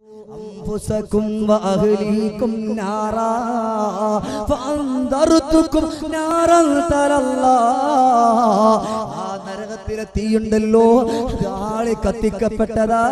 أنفسكم وأهليكم نارا فأنذرتكم نارا تلالله ആ നരകത്തിലെ തീയുണ്ടല്ലോ അത് ആളെ കത്തിക്കപ്പെട്ടതാ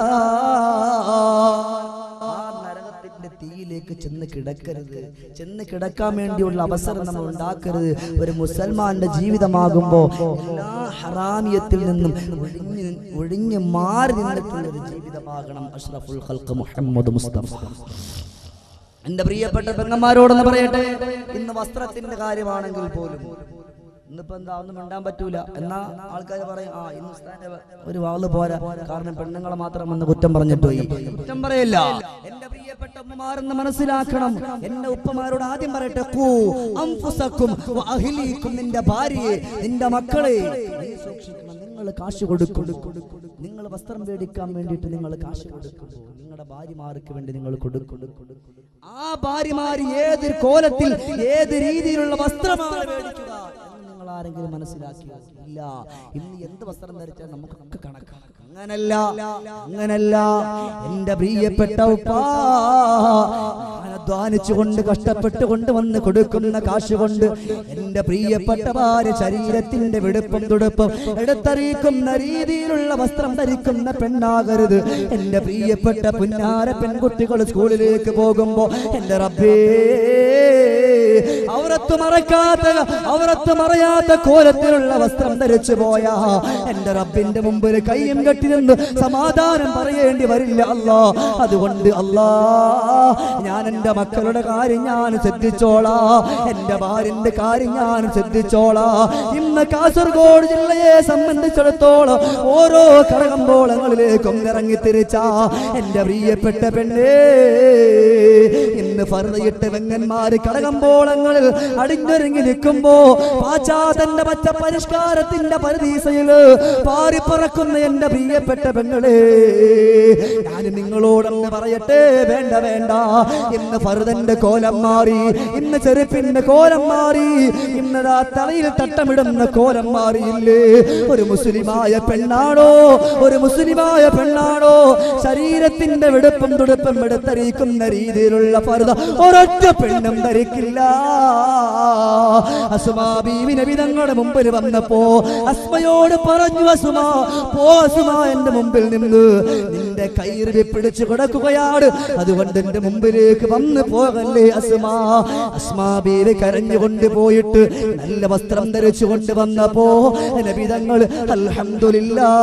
ആ നരകത്തിന്റെ തീയിലേക്ക് ചെന്ന് കിടക്കരുത് ചെന്ന് കിടക്കാൻ വേണ്ടിയുള്ള അവസരം നമ്മൾ ഉണ്ടാക്കരുത് ഒരു മുസൽമാന്റെ ജീവിതമാകുമ്പോ എല്ലാ ഹറാമിയത്തിൽ നിന്നും ഒഴിഞ്ഞ് ഒഴിഞ്ഞ് മാറി നിന്നിട്ടുള്ള ഒരു ജീവിതമാകണം അഷ്റഫുൽ ഖൽഖ് മുഹമ്മദ് മുസ്തഫ എന്റെ പ്രിയപ്പെട്ട പെങ്ങന്മാരോടൊന്ന് പറയട്ടെ ഇന്ന് വസ്ത്രത്തിന്റെ കാര്യമാണെങ്കിൽ പോലും ഇന്നിപ്പോ എന്താ ഒന്നും മിണ്ടാൻ പറ്റൂല എന്നാ ആൾക്കാർ പറയും ആ ഇന്ന് ഉസ്താദിന്റെ ഒരു വാള് പോരാ കാരണം പെണ്ണുങ്ങളെ മാത്രം വന്ന് കുറ്റം പറഞ്ഞിട്ട് പോയി കുറ്റം പറയില്ല എന്റെ പ്രിയപ്പെട്ട ഉമ്മമാരെന്ന് മനസ്സിലാക്കണം എന്റെ ഉപ്പമാരോട് ആദ്യം പറയട്ടെ കൂ അംഫുസക്കും വ അഹ്ലീക്കും നിന്റെ ഭാര്യയെ നിന്റെ മക്കളെ നീ സൂക്ഷിക്കണം നിങ്ങൾ കാശ് കൊടുക്കും നിങ്ങൾ വസ്ത്രം മേടിക്കാൻ വേണ്ടിയിട്ട് നിങ്ങൾ കാശ് കൊടുക്കുമ്പോൾ നിങ്ങളുടെ ഭാര്യമാർക്ക് വേണ്ടി നിങ്ങൾ കൊടുക്കും ആ ഭാര്യമാര് ഏത് കോലത്തിൽ ഏത് രീതിയിലുള്ള വസ്ത്രമാണ് മേടിക്കുക എന്ന് നിങ്ങൾ ആരെങ്കിലും മനസ്സിലാക്കിയോ ഇല്ല ഇന്ന് എന്ത് വസ്ത്രം ധരിച്ചാൽ നമുക്കൊക്കെ കണക്കാണ് അങ്ങനല്ല അങ്ങനല്ല എന്റെ പ്രിയപ്പെട്ട ഉപ്പാ ഞാൻ അധ്വാനിച്ചുകൊണ്ട് കഷ്ടപ്പെട്ടുകൊണ്ട് വന്ന് കൊടുക്കുന്ന കാശ് കൊണ്ട് എന്റെ പ്രിയപ്പെട്ട ഭാര്യ ശരീരത്തിന്റെ വെടുപ്പും തുടുപ്പും എടുത്തറിയിക്കുന്ന രീതിയിലുള്ള വസ്ത്രം ധരിക്കുന്ന പെണ്ണാകരുത് എന്റെ പ്രിയപ്പെട്ട പുന്നാര പെൺകുട്ടികൾ സ്കൂളിലേക്ക് പോകുമ്പോ എന്റെ റബ്ബേ അവരത്ത് മറക്കാത്ത അവരത്ത് മറയാത്ത കോലത്തിലുള്ള വസ്ത്രം ധരിച്ചു പോയ എന്റെ റബ്ബിന്റെ മുമ്പിൽ കയ്യും കെട്ടി നിന്ന് സമാധാനം പറയേണ്ടി വരില്ല അല്ലാ അതുകൊണ്ട് അല്ലാ ഞാൻ എന്റെ മക്കളുടെ കാര്യം ഞാൻ ശ്രദ്ധിച്ചോളാ എന്റെ ഭാര്യന്റെ കാര്യം ഞാൻ ശ്രദ്ധിച്ചോളാ ഇന്ന് കാസർഗോഡ് ജില്ലയെ സംബന്ധിച്ചിടത്തോളം ഓരോ കടകമ്പോളങ്ങളിലേക്കും ഇറങ്ങി തിരിച്ച എന്റെ പ്രിയപ്പെട്ട പെണ്ണേ ഇന്ന് ഫർദയിട്ട് വെങ്ങന്മാര് കടകമ്പോളങ്ങളിൽ അടിഞ്ഞൊരുങ്ങി നിൽക്കുമ്പോ പാശ്ചാതന്റെ പച്ച പരിഷ്കാരത്തിന്റെ പരദീസയില് പാറിപ്പറക്കുന്ന എന്റെ പ്രിയപ്പെട്ട പെങ്ങളെ ഞാൻ നിങ്ങളോടൊന്ന് പറയട്ടെ വേണ്ട വേണ്ട ഇന്ന് ഫർദന്റെ കോലം മാറി ഇന്ന് ചെരുപ്പിന്റെ കോലം മാറി ഇന്നതാ തലയിൽ തട്ടമിടുന്ന കോലം മാറിയില്ലേ ഒരു മുസ്ലിമായ പെണ്ണാണോ ഒരു മുസ്ലിമായ പെണ്ണാണോ ശരീരത്തിന്റെ വെടുപ്പും തുടുപ്പും എടുത്തറിയിക്കുന്ന രീതിയിലുള്ള ഫർദ ഒരൊറ്റ പെണ്ണും ധരിക്കില്ല അസുമാ ബീവി നബി തങ്ങളുടെ മുമ്പിൽ വന്നപ്പോ അസ്മയോട് പറഞ്ഞു അസുമാ പോ അസുമാ എന്റെ മുമ്പിൽ നിന്ന് നിന്റെ കൈറിവി പിടിച്ചു കിടക്കുകയാണ് അതുകൊണ്ട് എന്റെ മുമ്പിലേക്ക് വന്ന് പോകല്ലേ അസുമാ അസ്മാ ബീവി കരഞ്ഞുകൊണ്ട് പോയിട്ട് നല്ല വസ്ത്രം ധരിച്ചു കൊണ്ട് വന്നപ്പോ നബി തങ്ങൾ അൽഹംദുലില്ലാ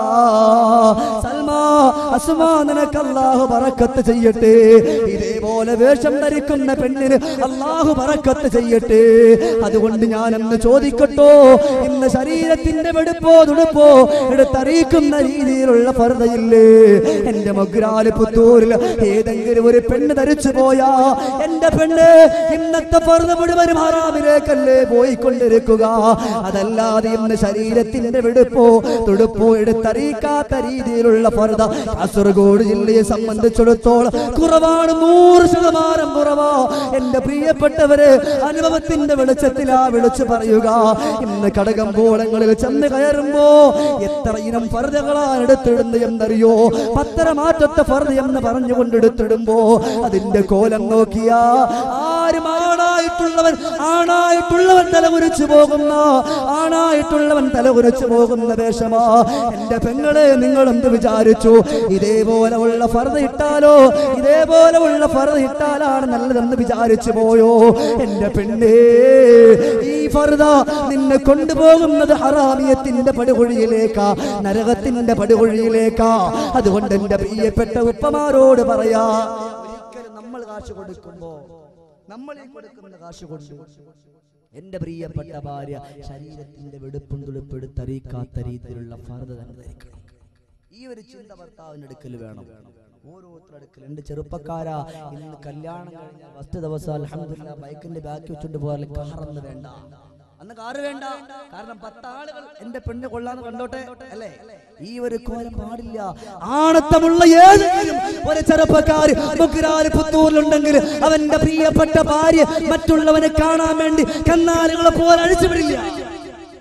സൽമാ അസുമാ നിനക്ക് അല്ലാഹു ബറക്കത്ത് ചെയ്യട്ടെ ഇതേപോലെ വേഷം ധരിക്കുന്ന പെണ്ണിന് അള്ളാഹു പറക്കത്ത് ചെയ്യട്ടെ അതുകൊണ്ട് ഞാൻ അന്ന് ചോദിക്കട്ടോ ഇന്ന് ശരീരത്തിന്റെ വെടുപ്പോ തുടുപ്പോ എടുത്തറിയിക്കുന്ന രീതിയിലുള്ള ഫർദയില്ലേ എന്റെ മൊഗ്രാല് പുത്തൂരിൽ ഏതെങ്കിലും ഒരു പെണ്ണ് ധരിച്ചു പോയാ എന്റെ പെണ്ണ് ഇന്നത്തെ ഫർദ മുഴുവനും ഹറാമിലേക്കല്ലേ പോയിക്കൊണ്ടിരിക്കുക അതല്ലാതെ ഇന്ന് ശരീരത്തിന്റെ വെടുപ്പോ തുടുപ്പോ എടുത്തറിയിക്കാത്ത രീതിയിലുള്ള ഫർദ കാസർഗോഡ് ജില്ലയെ സംബന്ധിച്ചിടത്തോളം കുറവാണ് നൂറ് ശതമാനം കുറവാ എന്റെ പ്രിയപ്പെട്ടവര് അനുഭവത്തിന്റെ വെളിച്ചത്തിലാ വിളിച്ചു പറയുക ഇന്ന് കടകമ്പോളങ്ങളിൽ ചെന്ന് കയറുമ്പോ എത്ര ഇനം ഫർദകളാണ് എടുത്തിടുന്നത് എന്നറിയോ പത്തരമാറ്റത്തെ ഫർദ എന്ന് പറഞ്ഞുകൊണ്ട് എടുത്തിടുമ്പോ അതിന്റെ കോലം നോക്കിയാ ആരും ആണായിട്ടുള്ളവൻ ആണായിട്ടുള്ളവൻ തലകുരിച്ചു പോകുന്ന ആണായിട്ടുള്ളവൻ തലകുരിച്ചു പോകുന്ന വേഷമാ എന്റെ പെങ്ങളെ നിങ്ങൾ എന്ത് വിചാരിച്ചു ഇതേപോലെ ഉള്ള ഫർദ ഇട്ടാലോ ഇതേപോലെ ഉള്ള ഫർദ ഇട്ടാലാണ് നല്ലതെന്ന് വിചാരിച്ചു പോയോ എന്റെ പെണ്ണേ ഈ ഫർദ നിന്നെ കൊണ്ടുപോകുന്നത് ഹറാമിയത്തിന്റെ പടുകുഴിയിലേക്കാ നരകത്തിന്റെ പടുകുഴിയിലേക്കാ അതുകൊണ്ട് എന്റെ പ്രിയപ്പെട്ട ഉപ്പമാരോട് പറയാ ഒരിക്കലും നമ്മൾ കാശ് കൊടുക്കുമ്പോ നമ്മൾ ഈ കൊടുക്കുന്ന കാശ് കൊണ്ട് എന്റെ പ്രിയപ്പെട്ട ഭാര്യ ശരീരത്തിന്റെ വെടുപ്പും തുടുപ്പെടുത്തറിയിക്കാത്ത രീതിയിലുള്ള ഫർദ തന്നെ ധരിക്കണം ഈ ഒരു ചിന്ത ഭർത്താവിന്റെ അടുക്കൽ വേണം ഓരോരുത്തരുടെ അടുക്കൽ എന്റെ ചെറുപ്പക്കാരാ ഇന്ന് കല്യാണം കഴിഞ്ഞ ഫസ്റ്റ് ദിവസം അൽഹംദുലില്ലാ ബൈക്കിന്റെ ബാക്കി വെച്ചോണ്ട് പോകാൻ കാറൊന്നും വേണ്ട അന്ന് കാറ് വേണ്ട കാരണം പത്താളുകൾ എന്റെ പെണ്ണ് കൊള്ളാന്ന് കണ്ടോട്ടെ അല്ലേ ഈ ഒരു കോലം പാടില്ല ആണത്തമുള്ള ഏതെങ്കിലും ഒരു ചെറുപ്പക്കാര് മുഗ്രാല് പുത്തൂരിലുണ്ടെങ്കിൽ അവന്റെ പ്രിയപ്പെട്ട ഭാര്യ മറ്റുള്ളവനെ കാണാൻ വേണ്ടി കന്നാലുകളെ പോലെ അഴിച്ചുവിടില്ല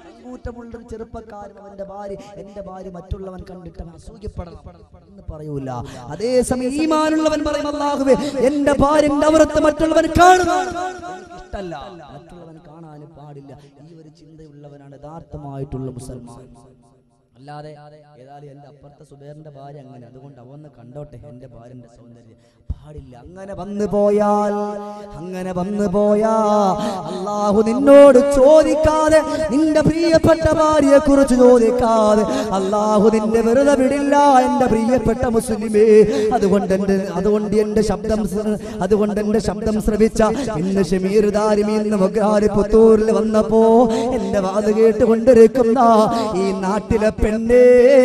ഇഷ്ടമുള്ള ഒരു ചെറുപ്പക്കാരൻ അവന്റെ ഭാര്യ എന്റെ ഭാര്യ മറ്റുള്ളവൻ കണ്ടിട്ട് അവൻ അസൂയപ്പെടണം എന്ന് പറയൂല അതേസമയം ഈമാനുള്ളവൻ പറയും അല്ലാഹുവേ എന്റെ ഭാര്യ എന്റെ അവരത്ത് മറ്റുള്ളവൻ കാണുക ഇഷ്ടല്ല മറ്റുള്ളവൻ കാണാൻ പാടില്ല ഈ ഒരു ചിന്തയുള്ളവനാണ് യഥാർത്ഥമായിട്ടുള്ള മുസൽമാൻ അല്ലാതെ ഏതായാലും എന്റെ അപ്പുറത്തെ സുബേറിന്റെ ഭാര്യ അങ്ങനെ അതുകൊണ്ട് അവന്ന് കണ്ടോട്ടെ എന്റെ ഭാര്യന്റെ സൗന്ദര്യം പാടില്ല അങ്ങനെ വന്നു പോയാൽ അങ്ങനെ വന്നു പോയാ അള്ളാഹു നിന്നോട് ചോദിക്കാതെ നിന്റെ പ്രിയപ്പെട്ട ഭാര്യയെ കുറിച്ച് ചോദിക്കാതെ അള്ളാഹു നിന്നെ വെറുതെ വിടില്ല എന്റെ പ്രിയപ്പെട്ട മുസ്ലിമേ അതുകൊണ്ട് എന്റെ അതുകൊണ്ട് എന്റെ ശബ്ദം ശ്ര- അതുകൊണ്ട് എന്റെ ശബ്ദം ശ്രവിച്ച ഇന്ന് ഷമീർ ദാരിമി ഇന്ന് മൊഗ്രാരി പുത്തൂരിൽ വന്നപ്പോ എന്റെ വാത് കേട്ടുകൊണ്ടിരിക്കുന്ന ഈ നാട്ടിലെ പെണ്ണേ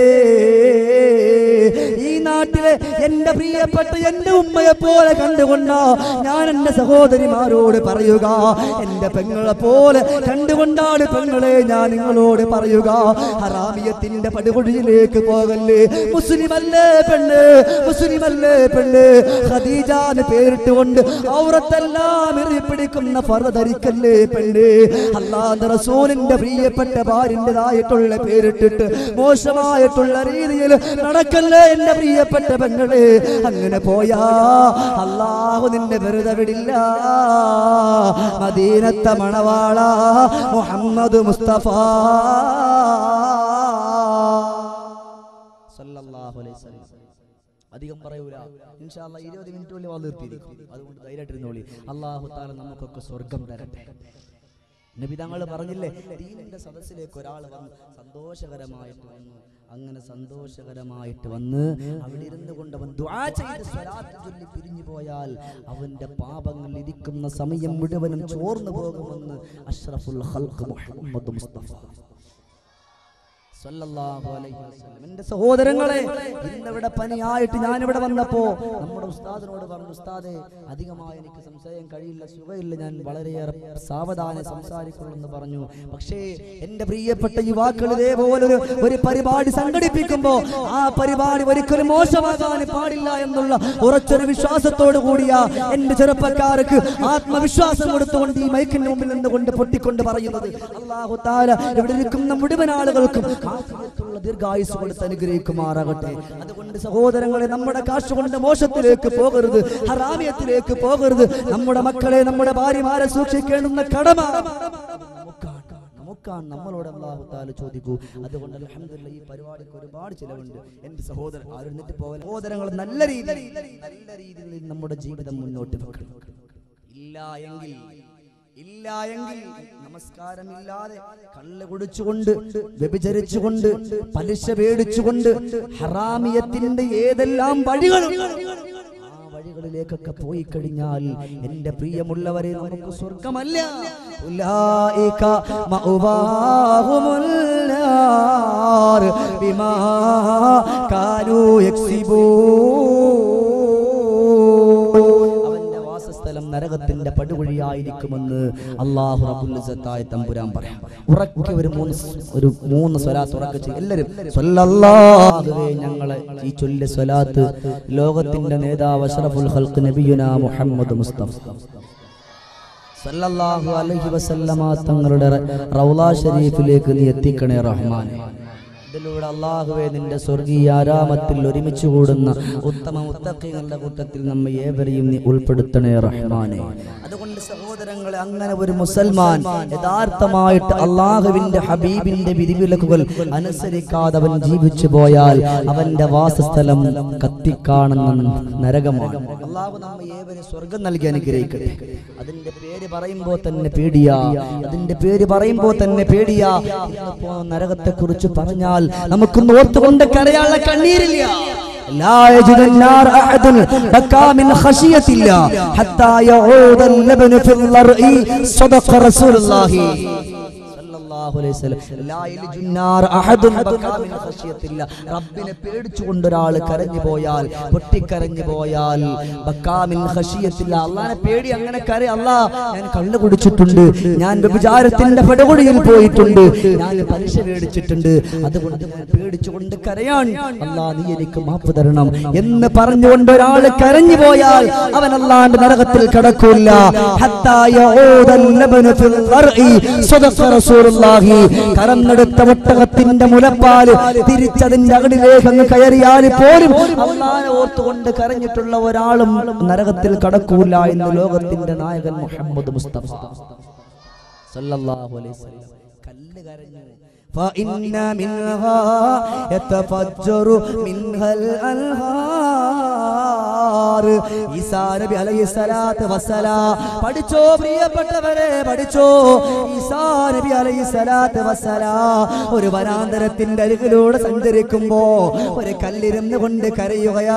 ഈ നാട്ടിലെ എന്റെ പ്രിയപ്പെട്ട എന്റെ ഉമ്മയെ പോലെ കണ്ടുകൊണ്ടാ ഞാൻ എന്റെ സഹോദരിമാരോട് പറയുക എന്റെ പെങ്ങളെ പോലെ കണ്ടുകൊണ്ടാണ് പെങ്ങളെ ഞാൻ നിങ്ങളോട് പറയുക ഹറാമിയത്തിന്റെ പടുകുഴിയിലേക്ക് പോകല്ലേ മുസ്ലിമല്ലേ പെണ്ണ് മുസ്ലിമല്ലേ പെണ്ണ് ഖദീജാന്ന് പേരിട്ടുകൊണ്ട് ഔറത്തെല്ലാം എറിയപ്പിടിക്കുന്ന ഫറ ധരിക്കല്ലേ പെണ്ണ് അള്ളാന്റെ റസൂലിന്റെ പ്രിയപ്പെട്ട ഭാര്യൻ്റെതായിട്ടുള്ള പേരിട്ടിട്ട് മോശമായിട്ടുള്ള രീതിയിൽ നടക്കല്ലേ എന്റെ പ്രിയപ്പെട്ട പെങ്ങളെ അങ്ങനെ പോയാ അള്ളാഹു നിന്നെ വെറുതെ വിടില്ല മദീനത്തെ മണവാള മുഹമ്മദ് മുസ്തഫ സല്ലല്ലാഹു അലൈഹി വസല്ലം അധികം പറയൂല ഇൻഷാല്ല ഇരുപത് മിനിറ്റ് ഉള്ളിൽ വളർത്തിയിരിക്കും അതുകൊണ്ട് ധൈര്യമായിട്ടിരുന്നോളി അള്ളാഹു താല നമുക്കൊക്കെ സ്വർഗം തരട്ടെ നബി തങ്ങൾ പറഞ്ഞില്ലേ ദീനിന്റെ സദസ്സിലേക്ക് ഒരാൾ വന്ന് സന്തോഷകരമായിട്ട് വന്നു അങ്ങനെ സന്തോഷകരമായിട്ട് വന്ന് അവിടെ ഇരുന്ന് കൊണ്ട് അവൻ ദുആ ചെയ്ത് സ്വലാത്ത് ചൊല്ലി പിരിഞ്ഞു പോയാൽ അവന്റെ പാപങ്ങൾ ഇരിക്കുന്ന സമയം മുഴുവനും ചോർന്നു പോകുമെന്ന് അഷ്റഫുൽ ഖൽഖ് മുഹമ്മദ് മുസ്തഫ സല്ലല്ലാഹു അലൈഹി വസല്ലം. എന്റെ സഹോദരങ്ങളെ ഇന്നിവിടെ പനിയായിട്ട് ഞാനിവിടെ വന്നപ്പോ നമ്മുടെ ഉസ്താദിനോട് പറഞ്ഞു ഉസ്താദെ അധികമായി എനിക്ക് സംസാരിക്കാൻ കഴിയില്ല സുഖമില്ല ഞാൻ വളരെയേറെ സാവധാനം സംസാരിക്കുള്ളൂ എന്ന് പറഞ്ഞു പക്ഷേ എന്റെ പ്രിയപ്പെട്ട യുവാക്കൾ ഇതേപോലെ ഒരു ഒരു പരിപാടി സംഘടിപ്പിക്കുമ്പോ ആ പരിപാടി ഒരിക്കലും മോശമാകാൻ പാടില്ല എന്നുള്ള ഉറച്ചൊരു വിശ്വാസത്തോടു കൂടിയ എന്റെ ചെറുപ്പക്കാർക്ക് ആത്മവിശ്വാസം കൊടുത്തുകൊണ്ട് ഈ മൈക്കിന്റെ മുമ്പിൽ നിന്നുകൊണ്ട് പൊട്ടിക്കൊണ്ട് പറയുന്നത് അള്ളാഹു താല ഇവിടെ ഇരിക്കുന്ന മുഴുവൻ ആളുകൾക്കും ആഫിയത്തുള്ള ദീർഘായുസ് കൊടുത്ത് അനുഗ്രഹിക്കുമാറാകട്ടെ അതുകൊണ്ട് സഹോദരങ്ങളെ നമ്മുടെ കാശ് കൊണ്ട് മോശത്തിലേക്ക് പോകരുത് ഹറാമിയത്തിലേക്ക് പോകരുത് നമ്മുടെ മക്കളെ നമ്മുടെ ഭാര്യമാരെ സൂക്ഷിക്കേണ്ടുന്ന കടമ നമുക്കാണ് നമുക്കാണ് നമ്മളോട് അള്ളാഹു താല ചോദിക്കൂ അതുകൊണ്ട് അൽഹംദുലില്ലാ ഈ പരിപാടിക്ക് ഒരുപാട് ചിലവുണ്ട് എന്റെ സഹോദരൻ ആരുന്നിട്ട് പോകല സഹോദരങ്ങൾ നല്ല രീതിയിൽ നല്ല രീതിയിൽ നമ്മുടെ ജീവിതം മുന്നോട്ട് വെക്കണം ഇല്ല എങ്കിൽ ഇല്ല എങ്കിൽ നമസ്കാരമില്ലാതെ കള്ള് കുടിച്ചുകൊണ്ട് വ്യഭിചരിച്ചുകൊണ്ട് പലിശ പേടിച്ചുകൊണ്ട് ഹറാമിയത്തിന്റെ ഏതെല്ലാം വഴികളും ആ വഴികളിലേക്കൊക്കെ പോയി കഴിഞ്ഞാൽ എന്റെ പ്രിയമുള്ളവരെ നമുക്ക് സ്വർഗമല്ല ഉലായിക മഅവാഹുമുൽ നാർ ബിമാ കാനൂ യക്സിബൂൻ അവന്റെ വാസസ്ഥലം നരകത്തിന്റെ പടുകുഴിയായിരിക്കുമെന്ന് അള്ളാഹു റബുല്ലായ തമ്പുരാൻ പറയാം ഉറക്കെ ഒരു മൂന്ന് സ്- ഒരു മൂന്ന് സ്വലാത്ത് ഉറക്കെ ചെയ്യും എല്ലാവരും സ്വല്ലല്ലാഹുവേ ഞങ്ങളെ ഈ ചൊല്ലിയ സ്വലാത്ത് ലോകത്തിന്റെ നേതാവ് അഷ്റഫുൽ ഖൽഖ് നബിയുന മുഹമ്മദ് മുസ്തഫ സല്ലല്ലാഹു അലൈഹി വസല്ലമ തങ്ങളുടെ റൗള ഷരീഫിലേക്ക് നീ എത്തിക്കണേ റഹ്മാൻ ഇതിലൂടെ അള്ളാഹുവെ നിന്റെ സ്വർഗീയ ആരാമത്തിൽ ഒരുമിച്ച് കൂടുന്ന ഉത്തമ മുത്തക്കിങ്ങളുടെ കൂട്ടത്തിൽ നമ്മെ ഏവരെയും നീ ഉൾപ്പെടുത്തണേ റഹ്മാനെ അതുകൊണ്ട് സഹോദരങ്ങളെ അങ്ങനെ ഒരു മുസൽമാൻ യഥാർത്ഥമായിട്ട് അള്ളാഹുവിന്റെ ഹബീബിന്റെ വിധിവിലക്കുകൾ അനുസരിക്കാതെ അവൻ ജീവിച്ചു പോയാൽ അവന്റെ വാസസ്ഥലം കത്തിക്കാണെന്ന നരകമാണ് അള്ളാഹു നമ്മെ ഏവരും സ്വർഗം നൽകി അനുഗ്രഹിക്കട്ടെ അതിന്റെ പേര് പറയുമ്പോ തന്നെ പേടിയാ അതിന്റെ പേര് പറയുമ്പോ തന്നെ പേടിയാ ഇന്നിപ്പോ നരകത്തെ കുറിച്ച് പറഞ്ഞാൽ നമുക്കൊന്ന് ഓർത്തുകൊണ്ട് കരയാനുള്ള കണ്ണീരില്ല لا يجد النار أحد بكى من خشية الله حتى يعود اللبن في الضرع صدق رسول الله സല്ലല്ലാഹു അലൈഹി വസല്ലം ലാ യലിജു النار أحد بكى من خشية الله റബ്ബിനെ പേടിച്ചുകൊണ്ട് ഒരാൾ കരഞ്ഞു പോയാൽ പൊട്ടിക്കരഞ്ഞു പോയാൽ ബക്കാ മിൻ ഖശിയത്തില്ല അള്ളാനെ പേടി അങ്ങനെ കര അല്ലാ ഞാൻ കള്ളു കുടിച്ചിട്ടുണ്ട് ഞാൻ വ്യഭിചാരത്തിന്റെ പടകുടിയിൽ പോയിട്ടുണ്ട് ഞാൻ പലിശ പേടിച്ചിട്ടുണ്ട് അതുകൊണ്ട് ഞാൻ പേടിച്ചുകൊണ്ട് കരയാൻ അല്ലാ നീ എനിക്ക് മാപ്പ് തരണം എന്ന് പറഞ്ഞുകൊണ്ട് ഒരാൾ കരഞ്ഞു പോയാൽ അവൻ അല്ലാണ്ട് നരകത്തിൽ കടക്കൂല ഹത്താ യഊദൽ ലബനു ഫിൽ ളർഇ സദഖ റസൂലുള്ളാഹി റസൂലുള്ളാഹി കറന്നെടുത്ത ഒട്ടകത്തിന്റെ മുലപ്പാല് തിരിച്ചതിന്റെ അകടിലേക്ക് അങ്ങ് കയറിയാൽ പോലും അള്ളാനെ ഓർത്തുകൊണ്ട് കരഞ്ഞിട്ടുള്ള ഒരാളും നരകത്തിൽ കടക്കൂല എന്ന് ലോകത്തിന്റെ നായകൻ മുഹമ്മദ് മുസ്തഫ സല്ലല്ലാഹു അലൈഹി വസല്ലം കല്ല് കരഞ്ഞു فإن منها يتفجر منها الأنهار ഈസാ നബി അലൈഹി സ്വലാത്ത് വസ്സലാം പഠിച്ചോ പ്രിയപ്പെട്ടവരെ പഠിച്ചോ ഈസാ നബി അലൈഹി സ്വലാത്ത് വസ്സലാം ഒരു വനാന്തരത്തിന്റെ അരികിലൂടെ സഞ്ചരിക്കുമ്പോ ഒരു കല്ലിരുന്ന് കൊണ്ട് കരയുകയാ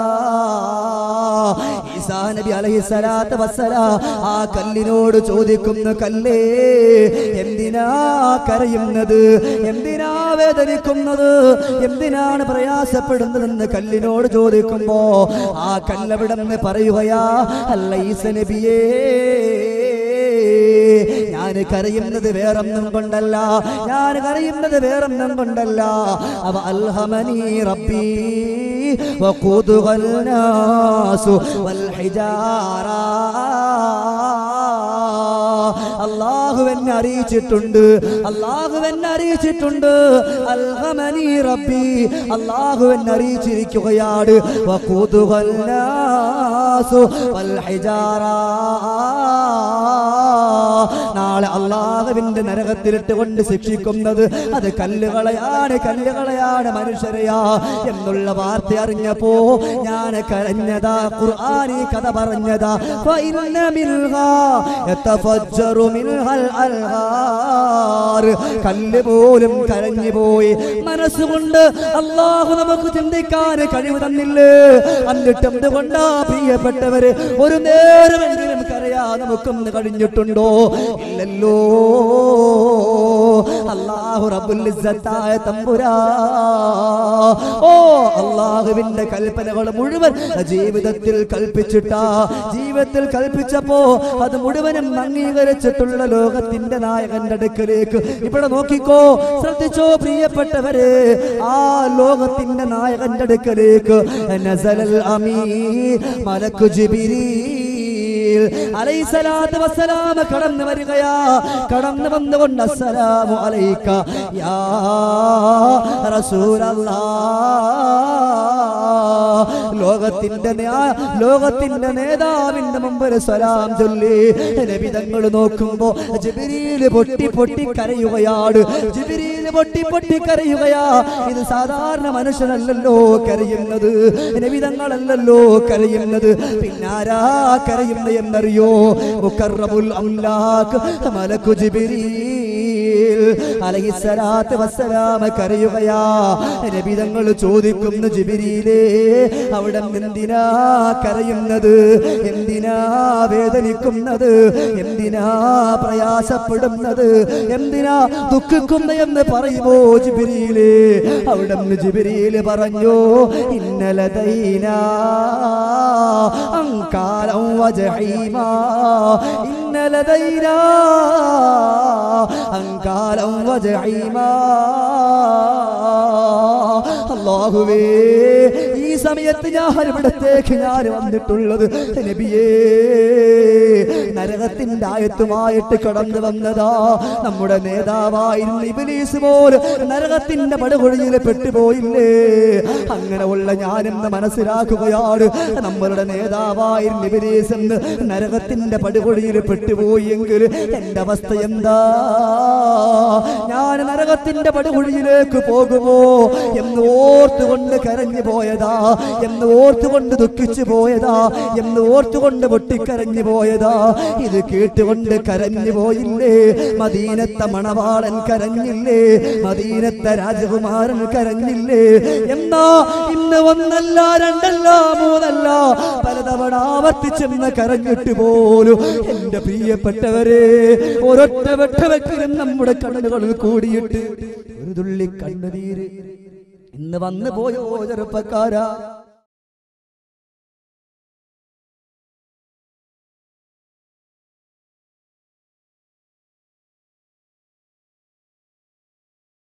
ഈസാ നബി അലൈഹി സ്വലാത്ത് വസ്സലാം ആ കല്ലിനോട് ചോദിക്കുന്നു കല്ലേ എന്തിനാ കരയുന്നത് എന്തിനാ വേദനിക്കുന്നത് എന്തിനാണ് പ്രയാസപ്പെടുന്നതെന്ന് കല്ലിനോട് ചോദിക്കുമ്പോ ആ കല്ലവിടന്ന് പറയുകയാ അല്ല ഈസ നബിയേ ഞാൻ കരയുന്നത് വേറൊന്നും കൊണ്ടല്ല ഞാൻ കരയുന്നത് വേറൊന്നും കൊണ്ടല്ല അവ അൽഹമനി റബ്ബി وقودها الناس والحجارة അള്ളാഹു എന്നെ അറിയിച്ചിട്ടുണ്ട് അള്ളാഹു എന്നെ അറിയിച്ചിട്ടുണ്ട് അൽഹമനി റബ്ബി അള്ളാഹു എന്നെ അറിയിച്ചിരിക്കുകയാണ് വഖൂദുഹൽ നാസു വൽ ഹിജാറ നാളെ അള്ളാഹുവിന്റെ നരകത്തിലിട്ട് കൊണ്ട് ശിക്ഷിക്കുന്നത് അത് കല്ലുകളെയാണ് കല്ലുകളെയാണ് മനുഷ്യരെയാ എന്നുള്ള വാർത്ത അറിഞ്ഞപ്പോ ഞാൻ കരഞ്ഞതാ ഖുർആനി കഥ പറഞ്ഞതാ ഫഇന്ന മിൻഹാ യതഫജ്ജറു മിൻഹൽ അൽഹാർ കല്ല് പോലും കരഞ്ഞു പോയി മനസ്സുകൊണ്ട് അള്ളാഹു നമുക്ക് ചിന്തിക്കാൻ കഴിവ് തന്നില്ലേ എന്നിട്ട് എന്തുകൊണ്ടാ പ്രിയപ്പെട്ടവര് ഒരു നേരമെങ്കിലും കരയാ നമുക്കൊന്ന് കഴിഞ്ഞിട്ടുണ്ടോ ഇല്ലല്ലോ അള്ളാഹു റബ്ബുൽ ഇസ്സത്തായ തമ്പുരാ ഓ അള്ളാഹുവിന്റെ കൽപ്പനകൾ മുഴുവൻ ജീവിതത്തിൽ കൽപ്പിച്ചിട്ടാ ജീവിതത്തിൽ കൽപ്പിച്ചപ്പോ അത് മുഴുവനും അംഗീകരിച്ചിട്ടുള്ള ലോകത്തിന്റെ നായകന്റെ അടുക്കലേക്ക് ഇവിടെ നോക്കിക്കോ ശ്രദ്ധിച്ചോ പ്രിയപ്പെട്ടവരെ ആ ലോകത്തിന്റെ നായകന്റെ അടുക്കലേക്ക് നസലൽ അമീ മലക്കു ജിബിരീൽ അലൈസലാത്ത് വസ്സലാമ കടന്നു വരികയാ കടന്നു വന്നുകൊണ്ട് അസ്സലാമു അലൈക്ക യാ റസൂലല്ലാ ലോകത്തിന്റെ നേ- ലോകത്തിന്റെ നേതാവിന്റെ മുമ്പിൽ സലാം ചൊല്ലി നബിതങ്ങൾ നോക്കുമ്പോ ജിബിരിയില് പൊട്ടി പൊട്ടി കരയുകയാണ് ജിബിരിയില് പൊട്ടി പൊട്ടി കരയുകയാ ഇത് സാധാരണ മനുഷ്യനല്ലല്ലോ കരയുന്നത് നബിതങ്ങളല്ലല്ലോ കരയുന്നത് പിന്നാരാ കരയുന്ന എന്നറിയോ മുക്കറബുൽ അംലാക്ക് മലക്കു ജിബിരീൽ അലഹിസ്സലാത്ത് വസ്സലാമ കരയുകയാ നബിതങ്ങൾ ചോദിക്കുന്നു ജിബിരിയിലേ അവിടെ എന്തിനാ കരയുന്നത് എന്തിനാ വേദനിക്കുന്നത് എന്തിനാ പ്രയാസപ്പെടുന്നത് എന്തിനാ ദുഃഖിക്കുന്ന എന്ന് പറയുമോ ജിബിരിയിലേ അവിടെ ജിബിരിയിൽ പറഞ്ഞു ഇന്നലെ ദൈന അങ്കാലം വജഹീമാ ഇന്നലെ ദൈന അങ്കാലം വജഹീമാ അള്ളാഹുവേ ഈ സമയത്ത് ഞാൻ ഇവിടത്തേക്ക് ഞാൻ വന്നിട്ടുള്ളത് നബിയേ നരകത്തിന്റെ ആയത്തുമായിട്ട് കടന്നു വന്നതാ നമ്മുടെ നേതാവായിരുന്നു ഇബലീസ് പോലും നരകത്തിന്റെ പടുകൊഴിയിൽ പെട്ടുപോയില്ലേ അങ്ങനെ ഉള്ള ഞാനെന്ന് മനസ്സിലാക്കുകയാണ് നമ്മളുടെ നേതാവായിരുന്നു ഇബലീസ് എന്ന് നരകത്തിന്റെ പടുകൊഴിയിൽ പെട്ടുപോയി എങ്കിൽ എന്റെ അവസ്ഥ എന്താ ഞാൻ നരകത്തിന്റെ പടുകുഴിയിലേക്ക് പോകുമോ എന്ന് ഓർത്തുകൊണ്ട് കരഞ്ഞു പോയതാ എന്ന് ഓർത്തുകൊണ്ട് ദുഃഖിച്ചു പോയതാ എന്ന് ഓർത്തുകൊണ്ട് പൊട്ടിക്കരഞ്ഞു പോയതാ ഇത് കേട്ടുകൊണ്ട് കരഞ്ഞു പോയില്ലേ മദീനത്തെ മണവാളൻ കരഞ്ഞില്ലേ മദീനത്തെ രാജകുമാരൻ കരഞ്ഞില്ലേ എന്നാ ഇന്ന് ഒന്നല്ല രണ്ടല്ല മൂന്നല്ല പലതവണ ആവർത്തിച്ചെന്ന് കരഞ്ഞിട്ട് പോലും എന്റെ പ്രിയപ്പെട്ടവരെ ഒരൊറ്റ വെട്ടവെക്കലും നമ്മുടെ കണ്ണുകളിൽ കൂടിയിട്ട് ഒരു തുള്ളി കണ്ണുനീര് ഇന്ന് വന്നു പോയോ ചെറുപ്പക്കാരാ